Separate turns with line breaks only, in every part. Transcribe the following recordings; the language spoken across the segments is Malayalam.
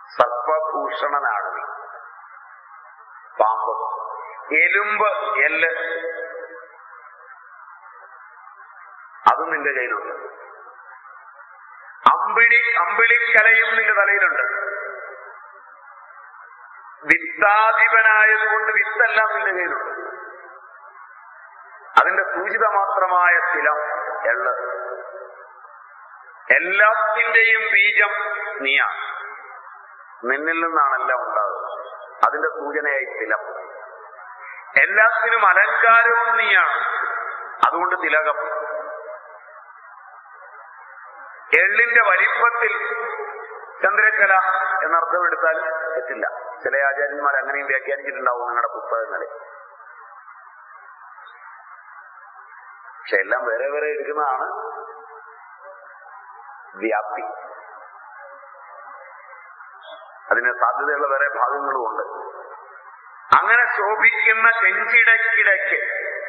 സർപ്പഭൂഷണനാണ് നീ പാമ്പ് എലുമ്പ് എല്ല് അതും നിന്റെ കയ്യിലുണ്ട് അമ്പിളി അമ്പിളിക്കലയും നിന്റെ തലയിലുണ്ട് വിത്താധിപനായതുകൊണ്ട് വിത്തെല്ലാം നിന്റെ കയ്യിലുണ്ട് അതിന്റെ സൂചിത മാത്രമായ സ്ഥിരം എള്ള് എല്ലാത്തിന്റെയും ബീജം നീയാണ് നിന്നിൽ നിന്നാണ് എല്ലാം ഉണ്ടാകുന്നത് അതിന്റെ സൂചനയായി തിലം എല്ലാത്തിനും അലങ്കാരവും നീയാണ് അതുകൊണ്ട് തിലകം എള്ളിന്റെ വലിപ്പത്തിൽ ചന്ദ്രക്കല എന്നർത്ഥം എടുത്താൽ തെറ്റില്ല ചില ആചാര്യന്മാർ അങ്ങനെയും വ്യാഖ്യാനിച്ചിട്ടുണ്ടാവും നിങ്ങളുടെ പുസ്തകങ്ങളിൽ പക്ഷെ എല്ലാം വേറെ വേറെ എടുക്കുന്നതാണ് വ്യാപ്തി അതിന് സാധ്യതയുള്ള വേറെ ഭാഗങ്ങളും ഉണ്ട് അങ്ങനെ ശോഭിക്കുന്ന ചെഞ്ചിടക്കിടയ്ക്ക്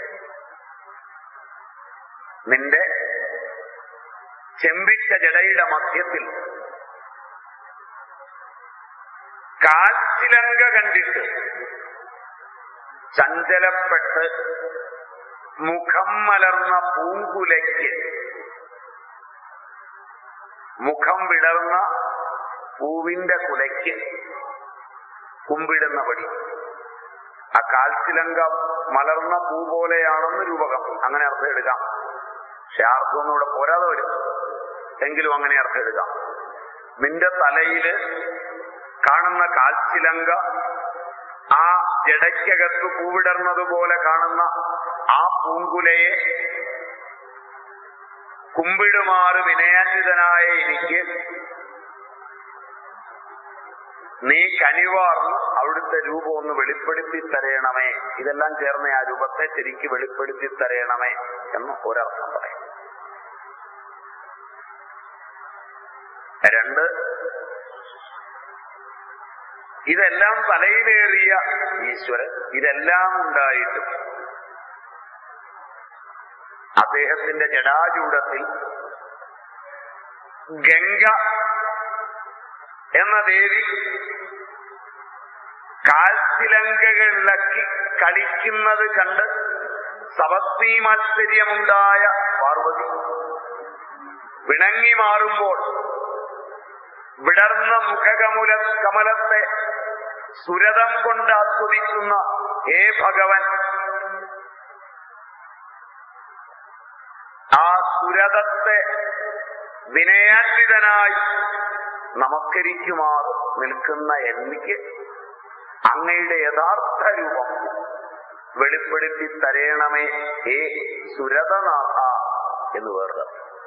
നിന്റെ ചെമ്പിച്ച ജടയുടെ മധ്യത്തിൽ കാൽച്ചിലങ്ക കണ്ടിട്ട് ചഞ്ചലപ്പെട്ട് മുഖം മലർന്ന പൂങ്കുലയ്ക്ക് മുഖം വിടർന്ന പൂവിന്റെ കുലയ്ക്ക് കുമ്പിടുന്ന പടി ആ കാൽച്ചിലങ്ക മലർന്ന പൂ പോലെയാണെന്ന് രൂപകം അങ്ങനെ അർത്ഥം എടുക്കാം പക്ഷെ ആർക്കൊന്നും ഇവിടെ പോരാതെ വരും എങ്കിലും അങ്ങനെ അർത്ഥം എടുക്കാം നിന്റെ തലയില് കാണുന്ന കാൽച്ചിലങ്ക ആ ജടയ്ക്കകത്ത് പൂവിടർന്നത് പോലെ കാണുന്ന ആ പൂങ്കുലയെ കുമ്പിടുമാറ് വിനയാന്വിതനായ എനിക്ക് നീ കനിവാർന്ന് അവിടുത്തെ രൂപം ഒന്ന് വെളിപ്പെടുത്തി തരയണമേ ഇതെല്ലാം ചേർന്ന ആ രൂപത്തെ ശരിക്ക് വെളിപ്പെടുത്തി തരയണമേ എന്ന് ഒരർത്ഥം പറയും രണ്ട് ഇതെല്ലാം തലയിലേറിയ ഈശ്വരൻ ഇതെല്ലാം ഉണ്ടായിട്ടും അദ്ദേഹത്തിന്റെ ജടാചൂടത്തിൽ ഗംഗ എന്ന ദേവി കാൽത്തിലങ്കകളിളക്കി കളിക്കുന്നത് കണ്ട് സവസ്തി മാത്സര്യമുണ്ടായ പാർവതി വിണങ്ങി മാറുമ്പോൾ വിടർന്ന മുഖകമുല കമലത്തെ സുരതം കൊണ്ട് ആസ്വദിക്കുന്ന ഹേ ഭഗവൻ ആ സുരതത്തെ വിനയാന്വിതനായി നമസ്കരിക്കുമാർ നിൽക്കുന്ന എനിക്ക് അങ്ങയുടെ യഥാർത്ഥ രൂപം വെളിപ്പെടുത്തി തരയണമേ ഹേ സുരതനാഥ എന്ന് വേറെ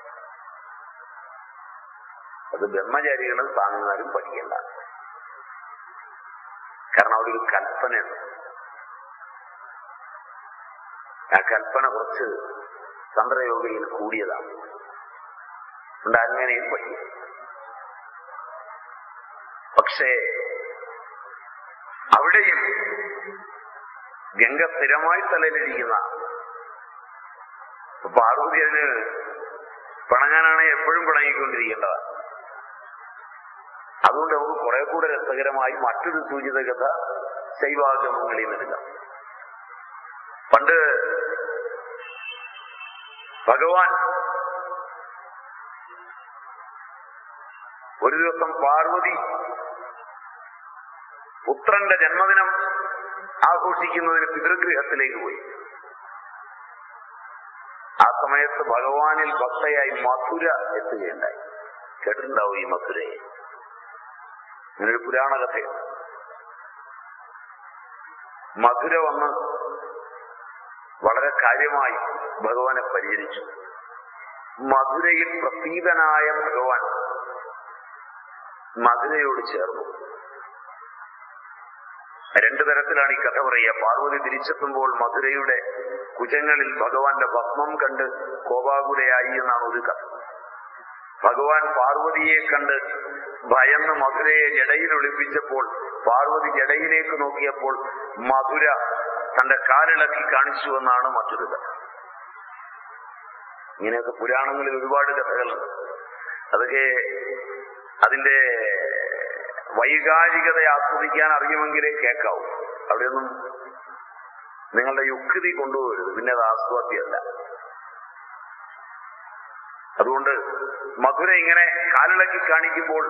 അത് ബ്രഹ്മചാരികളും സ്വാമിമാരും പഠിക്കേണ്ട കാരണം അവിടെ ഒരു കൽപ്പനയുണ്ട് ആ കൽപ്പന കുറച്ച് തന്ത്രയോഗയിൽ കൂടിയതാണ് ഉണ്ട് അങ്ങനെയും പഠിക്കും പക്ഷേ അവിടെയും ഗംഗ സ്ഥിരമായി തലയിലിരിക്കുന്ന പാർവതി അതിന് പിണങ്ങാനാണ് എപ്പോഴും പിണങ്ങിക്കൊണ്ടിരിക്കേണ്ടതാണ് അതുകൊണ്ട് നമുക്ക് കുറെ കൂടെ രസകരമായി മറ്റൊരു സൂചിത കഥ ശൈവാഗമങ്ങളിൽ എടുക്കാം പണ്ട് ഭഗവാൻ ഒരു ദിവസം പാർവതി പുത്രന്റെ ജന്മദിനം ആഘോഷിക്കുന്നതിന് പിതൃഗൃഹത്തിലേക്ക് പോയി ആ സമയത്ത് ഭഗവാനിൽ ഭക്തയായി മധുര എത്തുകയുണ്ടായി കേട്ടിട്ടുണ്ടാവും ഈ മധുരയെ ഇങ്ങനൊരു പുരാണ കഥയാണ് മധുര വന്ന് വളരെ കാര്യമായി ഭഗവാനെ പരിചരിച്ചു മധുരയിൽ പ്രസീതനായ ഭഗവാൻ മധുരയോട് ചേർന്നു രണ്ടു തരത്തിലാണ് ഈ കഥ പറയുക പാർവതി തിരിച്ചെത്തുമ്പോൾ മധുരയുടെ കുജങ്ങളിൽ ഭഗവാന്റെ ഭസ്മം കണ്ട് കോപാകുലയായി എന്നാണ് ഒരു കഥ ഭഗവാൻ പാർവതിയെ കണ്ട് ഭയന്ന് മധുരയെ ജടയിൽ ഒളിപ്പിച്ചപ്പോൾ പാർവതി ജടയിലേക്ക് നോക്കിയപ്പോൾ മധുര തന്റെ കാലിളക്കി കാണിച്ചു എന്നാണ് മറ്റൊരു കഥ ഇങ്ങനെയൊക്കെ പുരാണങ്ങളിൽ ഒരുപാട് കഥകളുണ്ട് അതൊക്കെ അതിന്റെ വൈകാരികത ആസ്വദിക്കാൻ അറിയുമെങ്കിലേ കേൾക്കാവൂ അവിടെയൊന്നും നിങ്ങളുടെ യുക്തി കൊണ്ടുപോകരുത് പിന്നെ അത് ആസ്വാദ്യമല്ല അതുകൊണ്ട് മധുര ഇങ്ങനെ കാലിളക്കി കാണിക്കുമ്പോൾ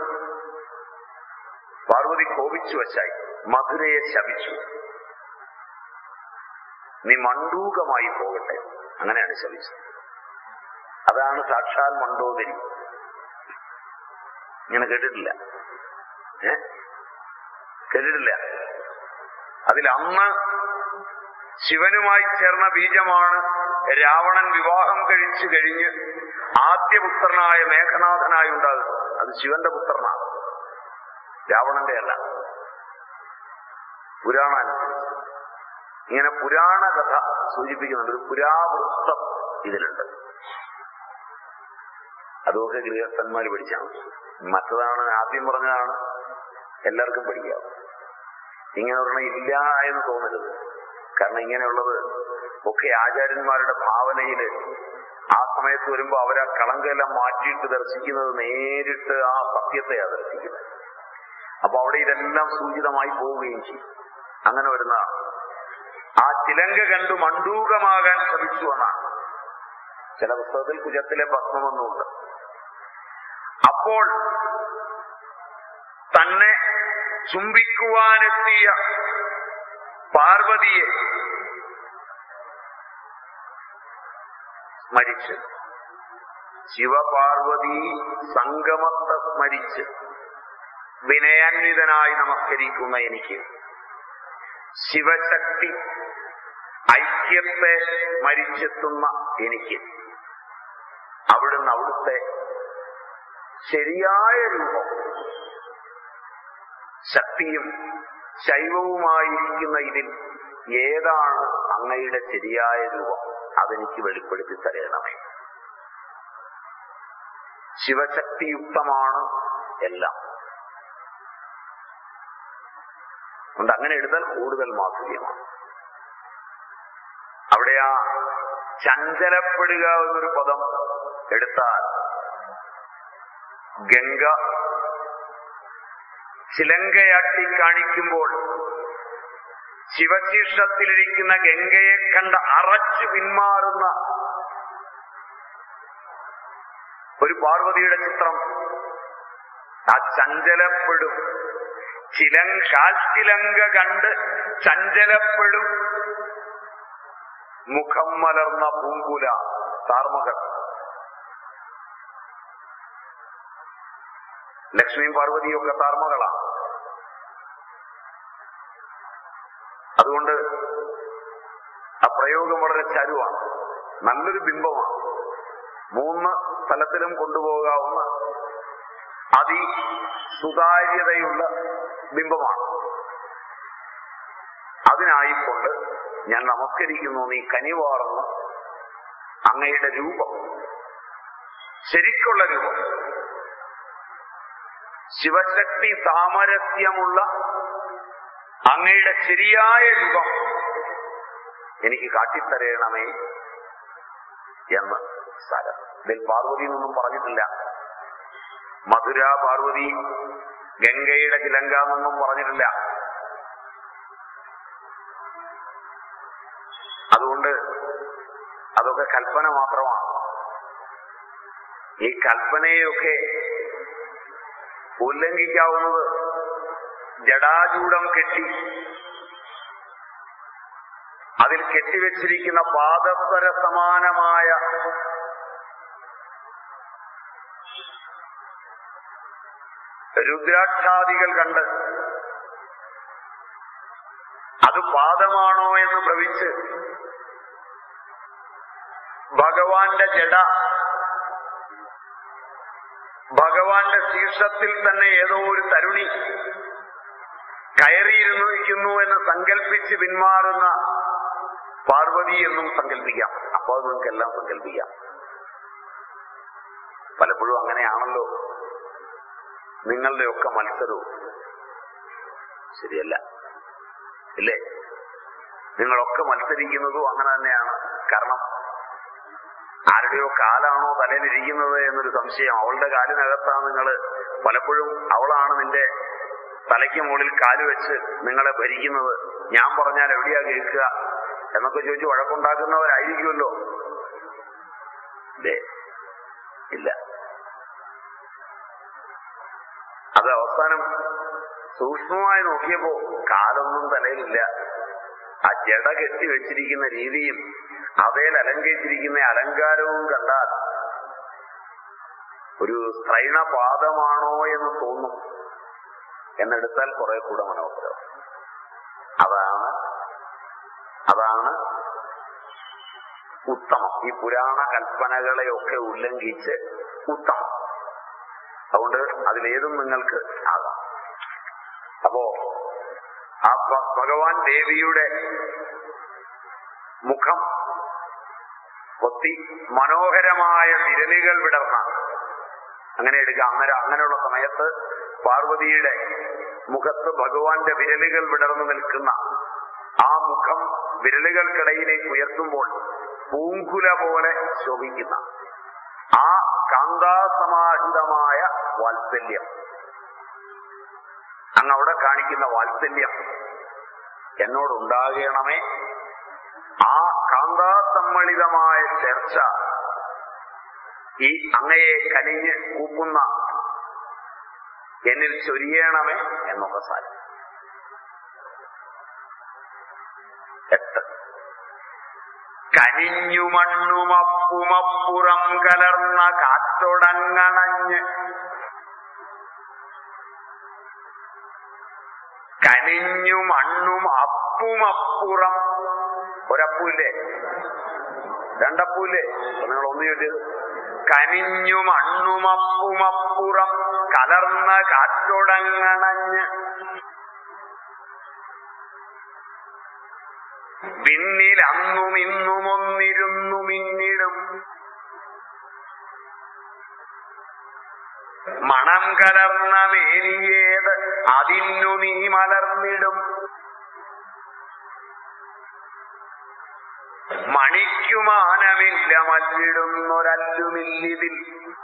പാർവതി കോപിച്ചു വച്ചായി മധുരയെ ശപിച്ചു നീ മണ്ടൂകമായി പോകട്ടെ അങ്ങനെയാണ് ശപിച്ചത് അതാണ് സാക്ഷാൽ മണ്ടോദരി ഇങ്ങനെ കേട്ടിട്ടില്ല ഏ കേട്ടിട്ടില്ല അതിൽ അന്ന് ശിവനുമായി ചേർന്ന ബീജമാണ് രാവണൻ വിവാഹം കഴിച്ചു കഴിഞ്ഞ് ആദ്യ പുത്രനായ മേഘനാഥനായി ഉണ്ടാകുന്നത് അത് ശിവന്റെ പുത്രനാണ് രാവണന്റെ അല്ല പുരാണ അനുസരിച്ച് ഇങ്ങനെ പുരാണ കഥ സൂചിപ്പിക്കുന്നുണ്ട് ഒരു പുരാവൃത്തം ഇതിലുണ്ട് അതൊക്കെ ഗൃഹസ്ഥന്മാർ പഠിച്ചാണ് മറ്റതാണ് ആദ്യം പറഞ്ഞതാണ് എല്ലാവർക്കും പഠിക്കാം ഇങ്ങനെ ഒരെണ്ണം ഇല്ല എന്ന് തോന്നരുത് കാരണം ഇങ്ങനെയുള്ളത് ഒക്കെ ആചാര്യന്മാരുടെ ഭാവനയില് ആ സമയത്ത് വരുമ്പോ അവരാ കളങ്കെല്ലാം മാറ്റിയിട്ട് ദർശിക്കുന്നത് നേരിട്ട് ആ സത്യത്തെയാണ് ദർശിക്കുന്നത് അപ്പൊ അവിടെ ഇതെല്ലാം സൂചിതമായി പോവുകയും ചെയ്യും അങ്ങനെ വരുന്നതാണ് ആ ചിലങ്ക കണ്ടു മണ്ടൂകമാകാൻ ശ്രമിച്ചു എന്നാണ് ചില പുസ്തകത്തിൽ കുജത്തിലെ ഭസ്മമൊന്നുമുണ്ട് അപ്പോൾ തന്നെ ചുംബിക്കുവാനെത്തിയ പാർവതിയെ സ്മരിച്ച് ശിവപാർവതി സംഗമത്തെ സ്മരിച്ച് വിനയാന്വിതനായി നമസ്കരിക്കുന്ന എനിക്ക് ശിവശക്തി ഐക്യത്തെ സ്മരിച്ചെത്തുന്ന എനിക്ക് അവിടുന്ന് അവിടുത്തെ ശരിയായ രൂപം ശക്തിയും ശൈവവുമായിരിക്കുന്ന ഇതിൽ ഏതാണ് അങ്ങയുടെ ശരിയായ രൂപം അതെനിക്ക് വെളിപ്പെടുത്തി തരണമേ ശിവശക്തിയുക്തമാണ് എല്ലാം അതുകൊണ്ട് അങ്ങനെ എടുത്താൽ കൂടുതൽ മാധുര്യമാണ് അവിടെ ആ ചഞ്ചലപ്പെടുക എന്നൊരു പദം എടുത്താൽ ഗംഗ ചിലങ്കയാട്ടി കാണിക്കുമ്പോൾ ശിവശീർഷത്തിലിരിക്കുന്ന ഗംഗയെ കണ്ട് അറച്ചു പിന്മാറുന്ന ഒരു പാർവതിയുടെ ചിത്രം ആ ചഞ്ചലപ്പെടും ചിലങ്ക കാൽച്ചിലങ്ക കണ്ട് ചഞ്ചലപ്പെടും മുഖം മലർന്ന പൂങ്കുല താർമകൾ ലക്ഷ്മിയും പാർവതിയും ഒക്കെ താർമകളാണ് അതുകൊണ്ട് ആ പ്രയോഗം വളരെ ചരുവാണ് നല്ലൊരു ബിംബമാണ് മൂന്ന് സ്ഥലത്തിലും കൊണ്ടുപോകാവുന്ന അതി സുതാര്യതയുള്ള ബിംബമാണ് അതിനായിക്കൊണ്ട് ഞാൻ നമസ്കരിക്കുന്നു നീ കനിവാർന്ന അങ്ങയുടെ രൂപം ശരിക്കുള്ള രൂപം ശിവശക്തി സാമരസ്യമുള്ള അങ്ങയുടെ ശരിയായ രൂപം എനിക്ക് കാട്ടിത്തരയണമേ എന്ന് സാരം ഇതിൽ പാർവതി എന്നൊന്നും പറഞ്ഞിട്ടില്ല മധുര പാർവതി ഗംഗയുടെ ചിലങ്ക എന്നൊന്നും പറഞ്ഞിട്ടില്ല അതുകൊണ്ട് അതൊക്കെ കൽപ്പന മാത്രമാണ് ഈ കൽപ്പനയൊക്കെ ഉല്ലംഘിക്കാവുന്നത് ജടാചൂടം കെട്ടി അതിൽ കെട്ടിവെച്ചിരിക്കുന്ന പാദസ്വര സമാനമായ രുദ്രാക്ഷാദികൾ കണ്ട് അത് പാദമാണോ എന്ന് ഭ്രമിച്ച് ഭഗവാന്റെ ജഡ ഭഗവാന്റെ ശീർഷത്തിൽ തന്നെ ഏതോ ഒരു തരുണി കയറിയിരുന്നിരിക്കുന്നു എന്ന് സങ്കല്പിച്ച് പിന്മാറുന്ന പാർവതി എന്നും സങ്കല്പിക്കാം അപ്പോൾ അത് നിങ്ങൾക്ക് എല്ലാം സങ്കല്പിക്കാം പലപ്പോഴും അങ്ങനെയാണല്ലോ നിങ്ങളുടെയൊക്കെ മത്സരവും ശരിയല്ല ഇല്ലേ നിങ്ങളൊക്കെ മത്സരിക്കുന്നതും അങ്ങനെ തന്നെയാണ് കാരണം ആരുടെയോ കാലാണോ തലയിലിരിക്കുന്നത് എന്നൊരു സംശയം അവളുടെ കാലിനകത്താണ് നിങ്ങൾ പലപ്പോഴും അവളാണ് നിന്റെ തലയ്ക്ക് മുകളിൽ കാല് വെച്ച് നിങ്ങളെ ഭരിക്കുന്നത് ഞാൻ പറഞ്ഞാൽ എവിടെയാ കേൾക്കുക എന്നൊക്കെ ചോദിച്ച് വഴക്കുണ്ടാക്കുന്നവരായിരിക്കുമല്ലോ ഇല്ലേ ഇല്ല അത് അവസാനം സൂക്ഷ്മമായി നോക്കിയപ്പോ കാലൊന്നും തലയിലില്ല ആ ജട കെട്ടി വെച്ചിരിക്കുന്ന രീതിയും അവയിൽ അലങ്കരിച്ചിരിക്കുന്ന അലങ്കാരവും കണ്ടാൽ ഒരു സ്ത്രൈണപാദമാണോ എന്ന് തോന്നും എന്നെടുത്താൽ കുറെ കൂടെ മനോഹരം അതാണ് അതാണ് ഉത്തമം ഈ പുരാണ കൽപ്പനകളെയൊക്കെ ഉല്ലംഘിച്ച് ഉത്തമം അതുകൊണ്ട് അതിലേതും നിങ്ങൾക്ക് ആകാം അപ്പോ ആ ഭ- ഭഗവാൻ ദേവിയുടെ മുഖം കൊത്തി മനോഹരമായ വിരലുകൾ വിടർന്ന അങ്ങനെ എടുക്കാം അങ്ങനെ അങ്ങനെയുള്ള സമയത്ത് പാർവതിയുടെ മുഖത്ത് ഭഗവാന്റെ വിരലുകൾ വിടർന്നു നിൽക്കുന്ന ആ മുഖം വിരലുകൾക്കിടയിലേക്ക് ഉയർത്തുമ്പോൾ പൂങ്കുല പോലെ ശോഭിക്കുന്ന ആ കാന്താസമാഹിതമായ വാത്സല്യം അങ്ങ് അവിടെ കാണിക്കുന്ന വാത്സല്യം എന്നോടുണ്ടാകണമേ ആ കാന്താസമ്മളിതമായ ചർച്ച ഈ അങ്ങയെ കനിഞ്ഞ് കൂപ്പുന്ന എന്നിൽ ചൊരിയണമേ എന്നൊക്കെ സാധിക്കും എട്ട് കനിഞ്ഞു മണ്ണുമപ്പുമപ്പുറം കലർന്ന കാറ്റൊടങ്ങണഞ്ഞ് കനിഞ്ഞു മണ്ണും അപ്പുമപ്പുറം ഒരപ്പൂല്ലേ രണ്ടപ്പൂല്ലേ അപ്പൊ നിങ്ങൾ ഒന്ന് ചോദിച്ചത് കനിഞ്ഞു മണ്ണുമപ്പുമപ്പുറം കലർന്ന കാറ്റൊടങ്ങണഞ്ഞ് പിന്നിൽ അന്നും ഇന്നും ഒന്നിരുന്നു മിന്നിടും മണം കലർന്ന മേനിയേത് അതിന്നു നീ മലർന്നിടും മണിക്കുമാനമില്ല മല്ലിടുന്നൊരല്ലുമില്ലിതിൽ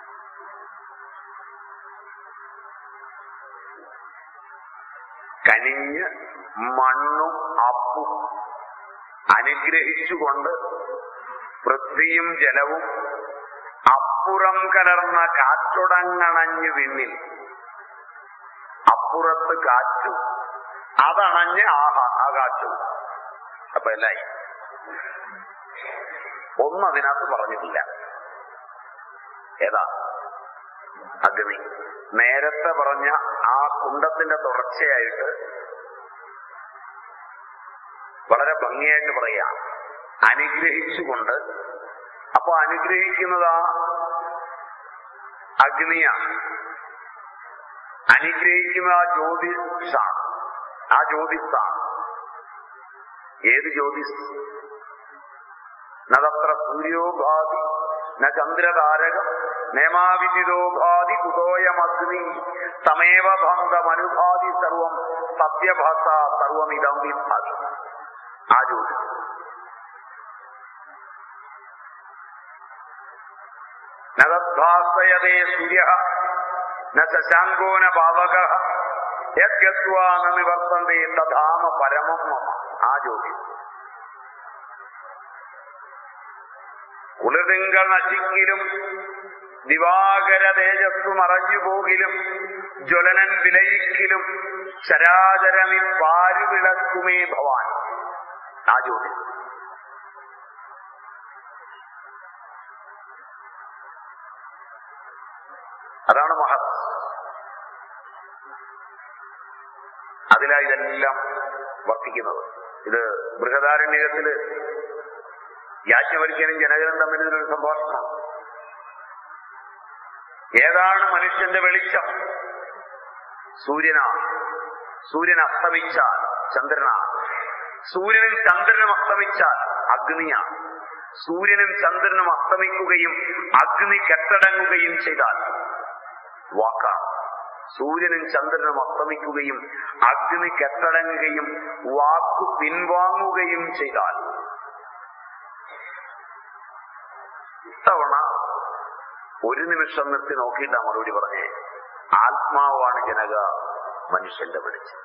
കനിഞ്ഞ് മണ്ണും അപ്പും അനുഗ്രഹിച്ചുകൊണ്ട് പൃഥ്വിയും ജലവും അപ്പുറം കലർന്ന കാറ്റൊടങ്ങണഞ്ഞു വിണ്ണിൽ അപ്പുറത്ത് കാറ്റു അതണഞ്ഞ് ആഹാ ആകാശു അപ്പൊ എല്ലായി ഒന്നും അതിനകത്ത് പറഞ്ഞിട്ടില്ല ഏതാ അഗ്നി നേരത്തെ പറഞ്ഞ ആ കുണ്ടത്തിന്റെ തുടർച്ചയായിട്ട് വളരെ ഭംഗിയായിട്ട് പറയാ അനുഗ്രഹിച്ചുകൊണ്ട് അപ്പൊ അനുഗ്രഹിക്കുന്നത് ആ അഗ്നിയാണ് അനുഗ്രഹിക്കുന്ന ആ ജ്യോതിഷാണ് ആ ജ്യോതിസാണ് ഏത് ജ്യോതിസ് നതത്ര സൂര്യോഭാതി ന ചന്ദ്രതാരകം നേമാവിദിതോഭാതി കുതോയമഗ്നി തമേവ ബന്ധമനുഭാതി സർവം സത്യഭാസ സർവമിതം വിഭാതി ആ ജ്യോതിസ് നദ്ഭാസയതേ സൂര്യ ന ശശാങ്കോ ന പാവക യദ്ഗത്വാ ന നിവർത്തന്തേ തഥാമ പരമം മമ ആ ജ്യോതിസ് കുളിതിങ്കൾ നശിക്കിലും ദിവാകര തേജസ്സു മറഞ്ഞു പോകിലും ജ്വലനൻ വിലയിക്കിലും ചരാചരമി പാല് വിളക്കുമേ ഭവാൻ ആ ജ്യോതി അതാണ് മഹത് അതിലാ ഇതെല്ലാം വർത്തിക്കുന്നത് ഇത് ബൃഹദാരണ്യകത്തില് യാജ്ഞവൽക്കനും ജനകനും തമ്മിൽ ഇതിനൊരു സംഭാഷണം ഏതാണ് മനുഷ്യന്റെ വെളിച്ചം സൂര്യനാണ് സൂര്യൻ അസ്തമിച്ചാൽ ചന്ദ്രനാണ് സൂര്യനും ചന്ദ്രനും അസ്തമിച്ചാൽ അഗ്നിയാണ് സൂര്യനും ചന്ദ്രനും അസ്തമിക്കുകയും അഗ്നി കെട്ടടങ്ങുകയും ചെയ്താൽ വാക്കാണ് സൂര്യനും ചന്ദ്രനും അസ്തമിക്കുകയും അഗ്നി കെട്ടടങ്ങുകയും വാക്കു പിൻവാങ്ങുകയും ചെയ്താൽ ഇത്തവണ ഒരു നിമിഷം നിർത്തി നോക്കിയിട്ടാ മറുപടി പറഞ്ഞേ ആത്മാവാണ് ജനക മനുഷ്യന്റെ വെളിച്ചം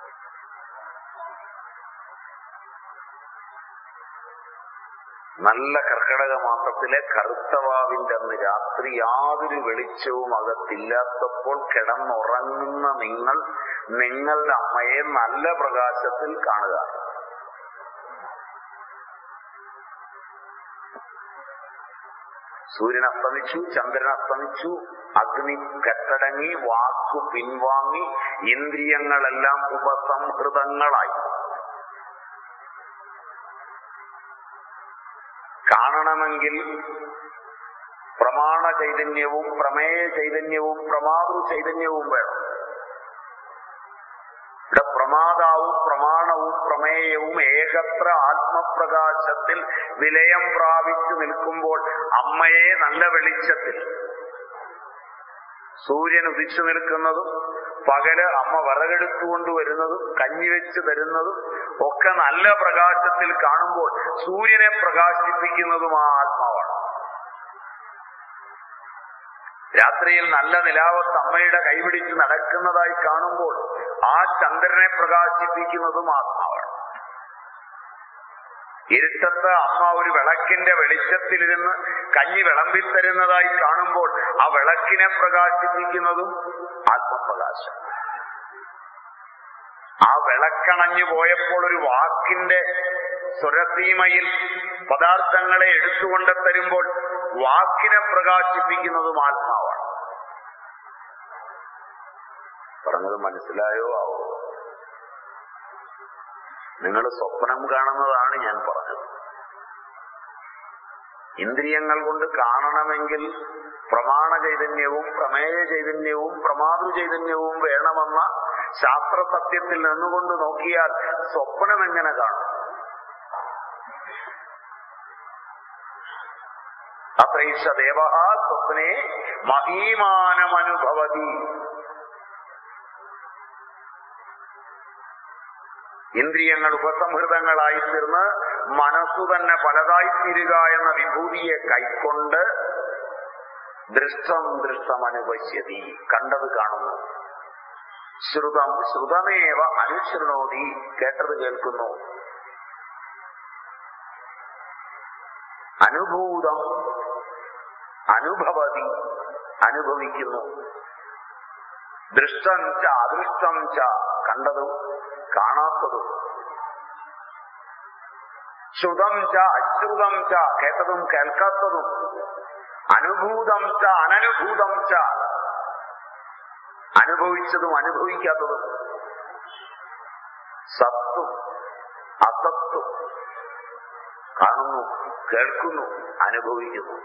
നല്ല കർക്കടക മാസത്തിലെ കറുത്തവാവിന്റെ അന്ന് രാത്രി യാതൊരു വെളിച്ചവും അകത്തില്ലാത്തപ്പോൾ കിടന്നുറങ്ങുന്ന നിങ്ങൾ നിങ്ങളുടെ അമ്മയെ നല്ല പ്രകാശത്തിൽ കാണുക സൂര്യൻ അസ്തമിച്ചു ചന്ദ്രൻ അസ്തമിച്ചു അഗ്നി കെട്ടടങ്ങി വാക്കു പിൻവാങ്ങി ഇന്ദ്രിയങ്ങളെല്ലാം ഉപസംഹൃതങ്ങളായി കാണണമെങ്കിൽ പ്രമാണ ചൈതന്യവും പ്രമേയ ചൈതന്യവും പ്രമാതൃ ചൈതന്യവും വേണം ഇവിടെ പ്രമാതാവും പ്രമാണവും പ്രമേയവും ഏകത്ര ആത്മപ്രകാശത്തിൽ വിലയം പ്രാപിച്ചു നിൽക്കുമ്പോൾ അമ്മയെ നല്ല വെളിച്ചത്തിൽ സൂര്യൻ ഉദിച്ചു നിൽക്കുന്നതും പകല് അമ്മ വിറകെടുത്തുകൊണ്ടുവരുന്നതും കഞ്ഞിവെച്ച് തരുന്നതും ഒക്കെ നല്ല പ്രകാശത്തിൽ കാണുമ്പോൾ സൂര്യനെ പ്രകാശിപ്പിക്കുന്നതും ആ ആത്മാവാണ് രാത്രിയിൽ നല്ല നിലാവത്ത് അമ്മയുടെ കൈപിടിച്ച് നടക്കുന്നതായി കാണുമ്പോൾ ആ ചന്ദ്രനെ പ്രകാശിപ്പിക്കുന്നതും ആത്മാവാണ് ഇരുട്ടത്ത് അമ്മ ഒരു വിളക്കിന്റെ വെളിച്ചത്തിലിരുന്ന് കഞ്ഞി വിളമ്പിത്തരുന്നതായി കാണുമ്പോൾ ആ വിളക്കിനെ പ്രകാശിപ്പിക്കുന്നതും ആത്മപ്രകാശം ആ വിളക്കണഞ്ഞു പോയപ്പോൾ ഒരു വാക്കിന്റെ സ്വരസീമയിൽ പദാർത്ഥങ്ങളെ എടുത്തുകൊണ്ട് തരുമ്പോൾ വാക്കിനെ പ്രകാശിപ്പിക്കുന്നതും ആത്മാവാണ് പറഞ്ഞത് മനസ്സിലായോ ആവോ നിങ്ങൾ സ്വപ്നം കാണുന്നതാണ് ഞാൻ പറഞ്ഞത് ഇന്ദ്രിയങ്ങൾ കൊണ്ട് കാണണമെങ്കിൽ പ്രമാണ ചൈതന്യവും പ്രമേയ ചൈതന്യവും പ്രമാതൃ ചൈതന്യവും വേണമെന്ന ശാസ്ത്ര സത്യത്തിൽ നിന്നുകൊണ്ട് നോക്കിയാൽ സ്വപ്നം എങ്ങനെ കാണും അത്രൈഷ ദേവ സ്വപ്നെ മഹീമാനമനുഭവതി ഇന്ദ്രിയങ്ങൾ ഉപസംഹൃതങ്ങളായി തീർന്ന് മനസ്സു തന്നെ പലതായി തീരുക എന്ന വിഭൂതിയെ കൈക്കൊണ്ട് ദൃഷ്ടം ദൃഷ്ടം അനുപശ്യതി കണ്ടത് കാണുന്നു ശ്രുതം ശ്രുതമേവ അനുശൃണോതി കേട്ടത് കേൾക്കുന്നു അനുഭൂതം അനുഭവതി അനുഭവിക്കുന്നു ദൃഷ്ടം ച അദൃഷ്ടം ച കണ്ടതും കാണാത്തതും ശ്രുതം ച അശ്രുതം ച കേട്ടതും കേൾക്കാത്തതും അനുഭൂതം ച അനനുഭൂതം ച അനുഭവിച്ചതും അനുഭവിക്കാത്തതും സത്തും അസത്തും കാണുന്നു കേൾക്കുന്നു അനുഭവിക്കുന്നു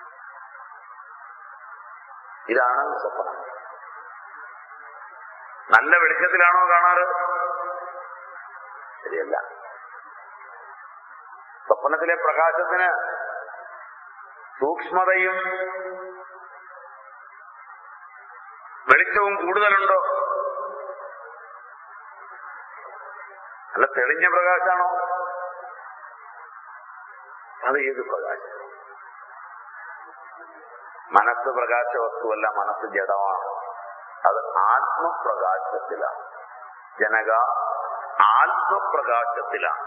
ഇതാണ് സ്വപ്നം നല്ല വെളിച്ചത്തിലാണോ കാണാറ് ശരിയല്ല സ്വപ്നത്തിലെ പ്രകാശത്തിന് സൂക്ഷ്മതയും വെളിച്ചവും കൂടുതലുണ്ടോ അല്ല തെളിഞ്ഞ പ്രകാശാണോ അത് ഏത് പ്രകാശം മനസ്സ് പ്രകാശ വസ്തുവല്ല മനസ്സ് ജഡമാണ് അത് ആത്മപ്രകാശത്തിലാണ് ജനക ആത്മപ്രകാശത്തിലാണ്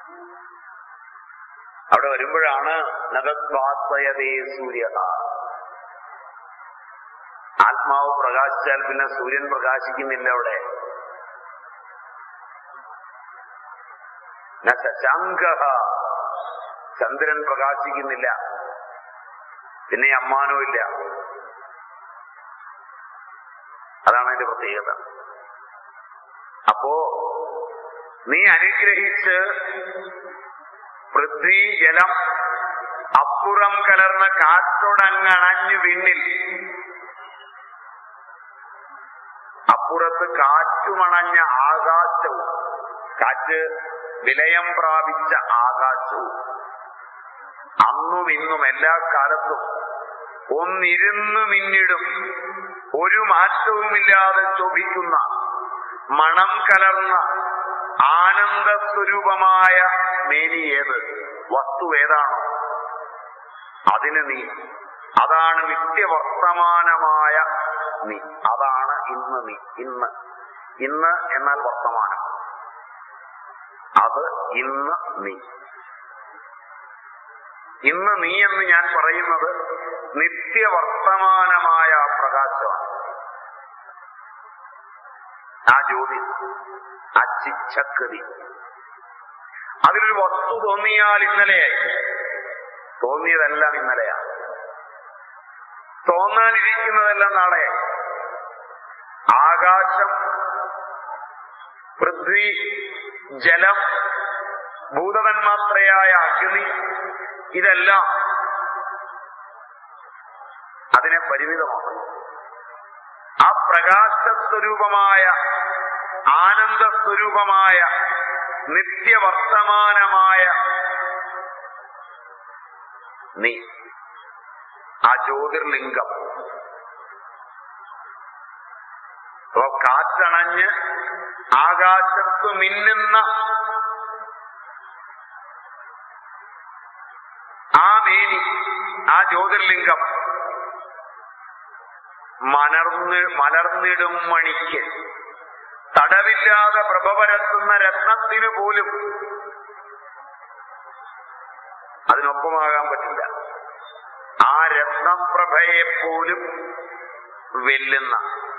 അവിടെ വരുമ്പോഴാണ് നഗസ്വാസ്വയതേ സൂര്യ ആത്മാവ് പ്രകാശിച്ചാൽ പിന്നെ സൂര്യൻ പ്രകാശിക്കുന്നില്ല അവിടെ ന ശശാങ്ക ചന്ദ്രൻ പ്രകാശിക്കുന്നില്ല പിന്നെ അമ്മാനവും ഇല്ല അതാണ് അതിന്റെ പ്രത്യേകത അപ്പോ നീ അനുഗ്രഹിച്ച് പൃഥ്വി ജലം അപ്പുറം കലർന്ന കാറ്റോടങ്ങണഞ്ഞു വിണ്ണിൽ അപ്പുറത്ത് കാറ്റുമണഞ്ഞ ആകാശവും കാറ്റ് വിലയം പ്രാപിച്ച ആകാശവും അന്നും ഇന്നും എല്ലാ കാലത്തും ഒന്നിരുന്ന് മിന്നിടും ഒരു മാറ്റവുമില്ലാതെ ശോഭിക്കുന്ന മണം കലർന്ന ആനന്ദ സ്വരൂപമായ മേനി ഏത് വസ്തു ഏതാണോ അതിന് നീ അതാണ് നിത്യവർത്തമാനമായ നീ അതാണ് ഇന്ന് നീ ഇന്ന് ഇന്ന് എന്നാൽ വർത്തമാനം അത് ഇന്ന് നീ ഇന്ന് നീ എന്ന് ഞാൻ പറയുന്നത് നിത്യവർത്തമാനമായ ആ പ്രകാശമാണ് ആ ജ്യോതി ആ ചിച്ചക്കതി അതിലൊരു വസ്തു തോന്നിയാൽ ഇന്നലെയായി തോന്നിയതെല്ലാം ഇന്നലെയാണ് തോന്നാനിരിക്കുന്നതെല്ലാം നാളെയായി ആകാശം പൃഥ്വി ജലം ഭൂതതന്മാത്രയായ അഗ്നി ഇതെല്ലാം അതിനെ പരിമിതമാണ് ആ പ്രകാശസ്വരൂപമായ ആനന്ദസ്വരൂപമായ നിത്യവർത്തമാനമായ നീ ആ ജ്യോതിർലിംഗം അപ്പൊ കാറ്റണഞ്ഞ് ആകാശത്ത് മിന്നുന്ന ആ മേനി ആ ജ്യോതിർലിംഗം മലർന്ന് മലർന്നിടും മണിക്ക് തടവില്ലാതെ പ്രഭ പരത്തുന്ന രത്നത്തിനു പോലും അതിനൊപ്പമാകാൻ പറ്റില്ല ആ രത്നപ്രഭയെ പോലും വെല്ലുന്ന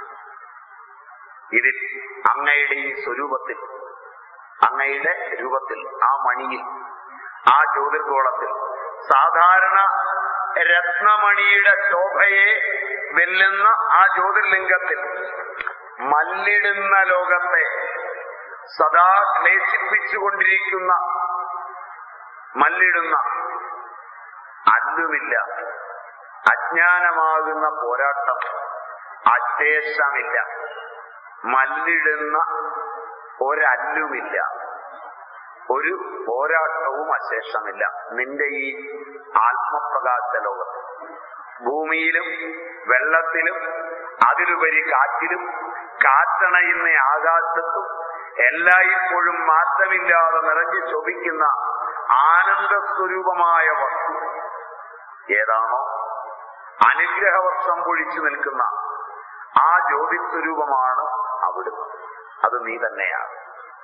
ഇതിൽ അങ്ങയുടെ ഈ സ്വരൂപത്തിൽ അങ്ങയുടെ രൂപത്തിൽ ആ മണിയിൽ ആ ജ്യോതിർഗോളത്തിൽ സാധാരണ രത്നമണിയുടെ ശോഭയെ വെല്ലുന്ന ആ ജ്യോതിർലിംഗത്തിൽ മല്ലിടുന്ന ലോകത്തെ സദാ ക്ലേശിപ്പിച്ചുകൊണ്ടിരിക്കുന്ന മല്ലിടുന്ന അല്ലുമില്ല അജ്ഞാനമാകുന്ന പോരാട്ടം അശേഷമില്ല മല്ലിടുന്ന ഒരല്ലുമില്ല ഒരു പോരാട്ടവും അശേഷമില്ല നിന്റെ ഈ ആത്മപ്രകാശ ലോകത്ത് ഭൂമിയിലും വെള്ളത്തിലും അതിലുപരി കാറ്റിലും കാറ്റണയുന്ന ആകാശത്തും എല്ലായ്പ്പോഴും മാറ്റമില്ലാതെ നിറഞ്ഞു ശോഭിക്കുന്ന ആനന്ദസ്വരൂപമായ വസ്തു ഏതാണോ അനുഗ്രഹവർഷം പൊഴിച്ചു നിൽക്കുന്ന ആ ജ്യോതിസ്വരൂപമാണ് അവിടുന്ന് അത് നീ തന്നെയാണ്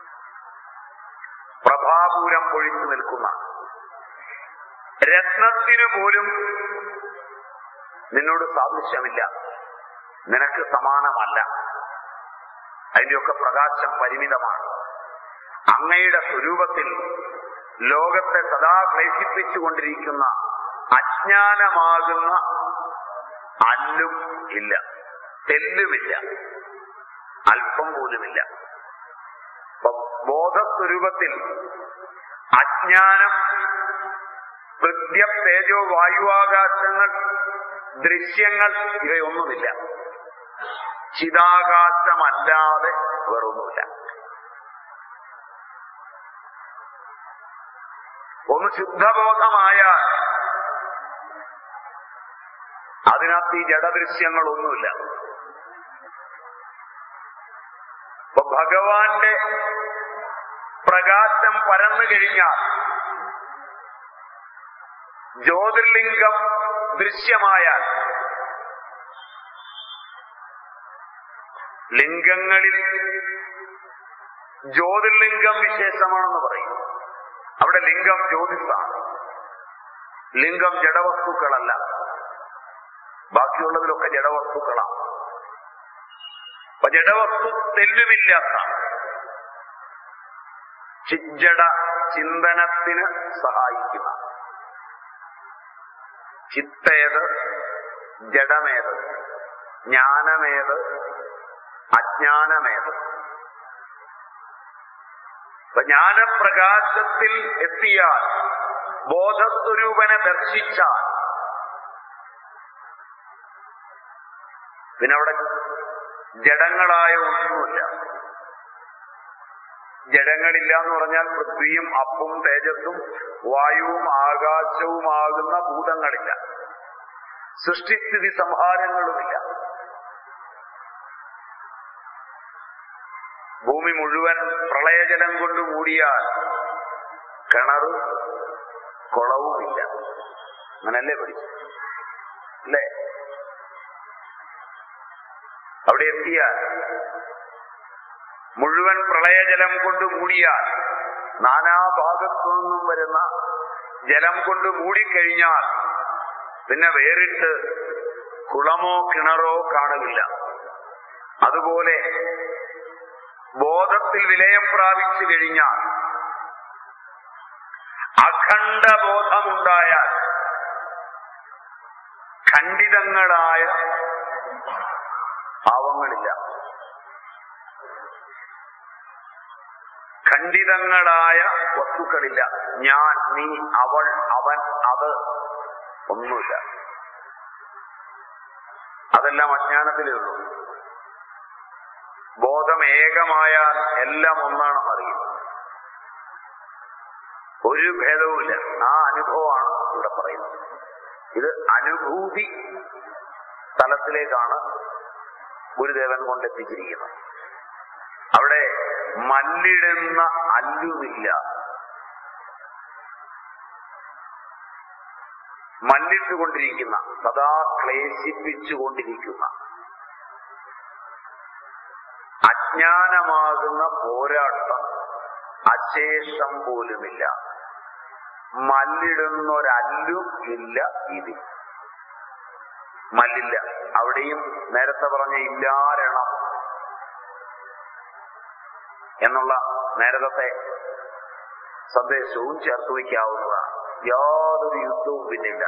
പ്രഭാപൂരം പൊഴിച്ചു നിൽക്കുന്ന രത്നത്തിനു പോലും നിന്നോട് സാദൃശ്യമില്ല നിനക്ക് സമാനമല്ല അതിന്റെയൊക്കെ പ്രകാശം പരിമിതമാണ് അങ്ങയുടെ സ്വരൂപത്തിൽ ലോകത്തെ സദാ ക്ലേശിപ്പിച്ചുകൊണ്ടിരിക്കുന്ന അജ്ഞാനമാകുന്ന അല്ലും ഇല്ല തെല്ലുമില്ല അല്പം പോലുമില്ല അപ്പൊ ബോധസ്വരൂപത്തിൽ അജ്ഞാനം ഹൃദ്യ തേജോ വായുവാകാശങ്ങൾ ദൃശ്യങ്ങൾ ഇവയൊന്നുമില്ല ചിതാകാശമല്ലാതെ വേറൊന്നുമില്ല ഒന്ന് ശുദ്ധബോധമായാൽ അതിനകത്ത് ഈ ജഡദൃശ്യങ്ങളൊന്നുമില്ല അപ്പൊ ഭഗവാന്റെ പ്രകാശം പരന്നു കഴിഞ്ഞാൽ ജ്യോതിർലിംഗം ദൃശ്യമായാൽ ലിംഗങ്ങളിൽ ജ്യോതിർലിംഗം വിശേഷമാണെന്ന് പറയും അവിടെ ലിംഗം ജ്യോതിസാണ് ലിംഗം ജഡവസ്തുക്കളല്ല ബാക്കിയുള്ളതിലൊക്കെ ജഡവസ്തുക്കളാണ് അപ്പൊ ജഡവസ്തു തെല്ലുമില്ലാത്ത ചിജ്ജട ചിന്തനത്തിന് സഹായിക്കുന്ന ചിത്തേത് ജഡമേത് ജ്ഞാനമേത് അജ്ഞാനമേത് അപ്പൊ ജ്ഞാനപ്രകാശത്തിൽ എത്തിയാൽ ബോധസ്വരൂപനെ ദർശിച്ചാൽ പിന്നെ അവിടെ ജഡങ്ങളായ ഒന്നുമില്ല ജഡങ്ങളില്ല എന്ന് പറഞ്ഞാൽ പൃഥ്വിയും അപ്പും തേജസ്സും വായുവും ആകാശവുമാകുന്ന ഭൂതങ്ങളില്ല സൃഷ്ടിസ്ഥിതി സംഹാരങ്ങളുമില്ല ഭൂമി മുഴുവൻ പ്രളയജലം കൊണ്ട് മൂടിയാൽ കിണറ് കുളവുമില്ല അങ്ങനല്ലേ പഠിച്ചു അല്ലേ അവിടെ എത്തിയാൽ മുഴുവൻ പ്രളയജലം കൊണ്ട് മൂടിയാൽ നാനാഭാഗത്തു നിന്നും വരുന്ന ജലം കൊണ്ട് മൂടിക്കഴിഞ്ഞാൽ പിന്നെ വേറിട്ട് കുളമോ കിണറോ കാണുകയില്ല അതുപോലെ ബോധത്തിൽ വിലയം പ്രാപിച്ചു കഴിഞ്ഞാൽ അഖണ്ഡ ബോധമുണ്ടായാൽ ഖണ്ഡിതങ്ങളായ ഭാവങ്ങളില്ല ഖണ്ഡിതങ്ങളായ വസ്തുക്കളില്ല ഞാൻ നീ അവൾ അവൻ അത് ഒന്നുമില്ല അതെല്ലാം അജ്ഞാനത്തിലേ ഉള്ളൂ ബോധം ഏകമായാൽ എല്ലാം ഒന്നാണെന്ന് അറിയും ഒരു ഭേദവുമില്ല ആ അനുഭവമാണ് ഇവിടെ പറയുന്നത് ഇത് അനുഭൂതി തലത്തിലേക്കാണ് ഗുരുദേവൻ കൊണ്ടെത്തിച്ചിരിക്കുന്നത് അവിടെ മല്ലിടുന്ന അല്ലുമില്ല മല്ലിട്ടുകൊണ്ടിരിക്കുന്ന സദാ ക്ലേശിപ്പിച്ചുകൊണ്ടിരിക്കുന്ന അജ്ഞാനമാകുന്ന പോരാട്ടം അശേഷം പോലുമില്ല മല്ലിടുന്നൊരല്ലും ഇല്ല ഇതിൽ മല്ലില്ല അവിടെയും നേരത്തെ പറഞ്ഞ ഇല്ലാരണം എന്നുള്ള നേരത്തെ സന്ദേശവും ചേർത്ത് വയ്ക്കാവുന്നതാണ് യാതൊരു യുദ്ധവും പിന്നില്ല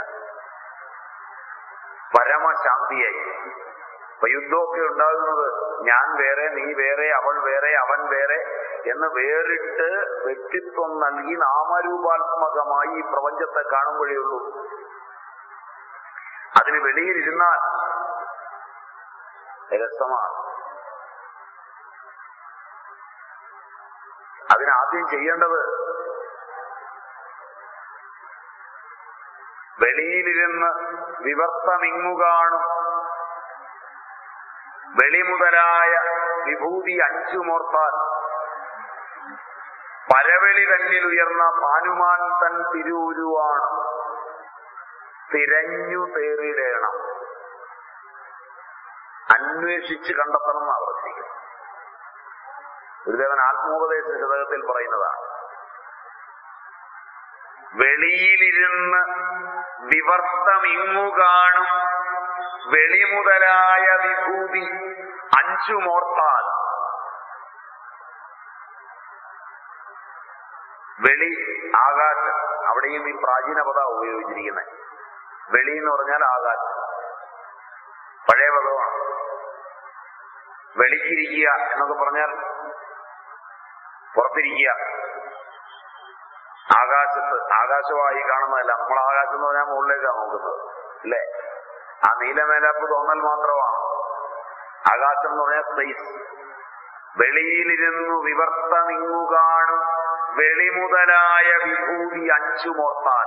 പരമശാന്തിയായി അപ്പൊ യുദ്ധമൊക്കെ ഉണ്ടാകുന്നത് ഞാൻ വേറെ നീ വേറെ അവൾ വേറെ അവൻ വേറെ എന്ന് വേറിട്ട് വ്യക്തിത്വം നൽകി നാമരൂപാത്മകമായി ഈ പ്രപഞ്ചത്തെ കാണുമ്പോഴേ ഉള്ളൂ അതിന് വെളിയിലിരുന്നാൽ രസമാണ് അതിനാദ്യം ചെയ്യേണ്ടത് വെളിയിലിരുന്ന് വിവർത്തമിങ്ങു കാണും വെളി മുതലായ വിഭൂതി അഞ്ചുമോർത്താൽ പരവെളി തന്നിൽ ഉയർന്ന ഭാനുമാൻ തൻ തിരുവുരുവാണ് തിരഞ്ഞു തേറിടേണം അന്വേഷിച്ച് കണ്ടെത്തണം എന്നാണ് പറഞ്ഞിരിക്കുന്നത് ഗുരുദേവൻ ആത്മോപദേശ ശതകത്തിൽ പറയുന്നതാണ് വെളിയിലിരുന്ന് വിവർത്തമിങ്ങു കാണും വെളിമുതലായ വിഭൂതി അഞ്ചുമോർത്താൽ വെളി ആകാശം അവിടെയും ഈ പ്രാചീന പദ ഉപയോഗിച്ചിരിക്കുന്നത് വെളി എന്ന് പറഞ്ഞാൽ ആകാശം പഴയ പദമാണ് വെളിച്ചിരിക്കുക എന്നൊക്കെ പറഞ്ഞാൽ പുറത്തിരിക്കുക ആകാശത്ത് ആകാശമായി കാണുന്നതല്ല നമ്മൾ ആകാശം എന്ന് പറഞ്ഞാൽ മുകളിലേക്കാണ് നോക്കുന്നത് അല്ലേ ആ നീലമേലാപ്പ് തോന്നൽ മാത്രമാണ് ആകാശം എന്ന് പറഞ്ഞാൽ സ്പേസ് വെളിയിലിരുന്നു വിവർത്തമിങ്ങു കാണും വെളി മുതലായ വിഭൂതി അഞ്ചുമോർത്താൽ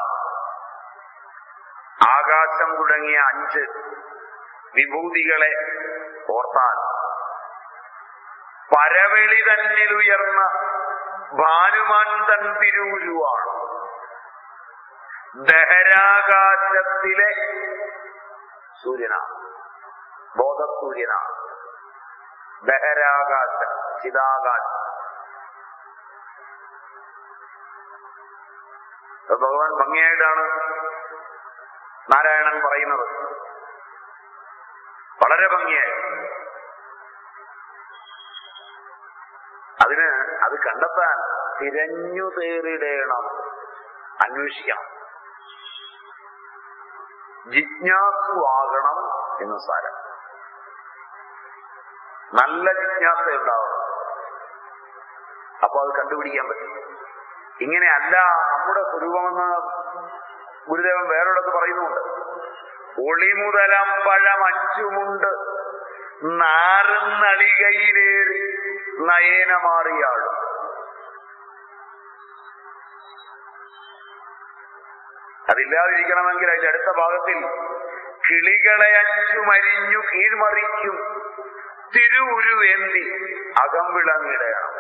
ആകാശം തുടങ്ങിയ അഞ്ച് വിഭൂതികളെ ഓർത്താൽ പരവെളി തന്നിലുയർന്ന ഭാനുമാൻ തൻ തിരൂരുവാണ് ദഹരാകാശത്തിലെ സൂര്യനാണ് ബോധസൂര്യനാണ് ദഹരാകാശം ചിതാകാശം അപ്പൊ ഭഗവാൻ ഭംഗിയായിട്ടാണ് നാരായണൻ പറയുന്നത് വളരെ ഭംഗിയായി അതിന് അത് കണ്ടെത്താൻ തിരഞ്ഞു തേറിടേണം അന്വേഷിക്കണം ജിജ്ഞാസുവാകണം എന്ന് സാരം നല്ല ജിജ്ഞാസ ഉണ്ടാവണം അപ്പൊ അത് കണ്ടുപിടിക്കാൻ പറ്റും ഇങ്ങനെ അല്ല നമ്മുടെ സ്വരൂപമെന്ന് ഗുരുദേവൻ വേറൊരിടത്ത് പറയുന്നുണ്ട് ഒളിമുതലം പഴം അഞ്ചുമുണ്ട് നാറുന്നളികയിലേറി നയേന മാറിയാളും അതില്ലാതിരിക്കണമെങ്കിൽ അതിന്റെ അടുത്ത ഭാഗത്തിൽ കിളികളെ അഞ്ചു മരിഞ്ഞു കീഴ്മറിക്കും തിരുവുരുവേന്തി അകം വിളങ്ങിടയാണ്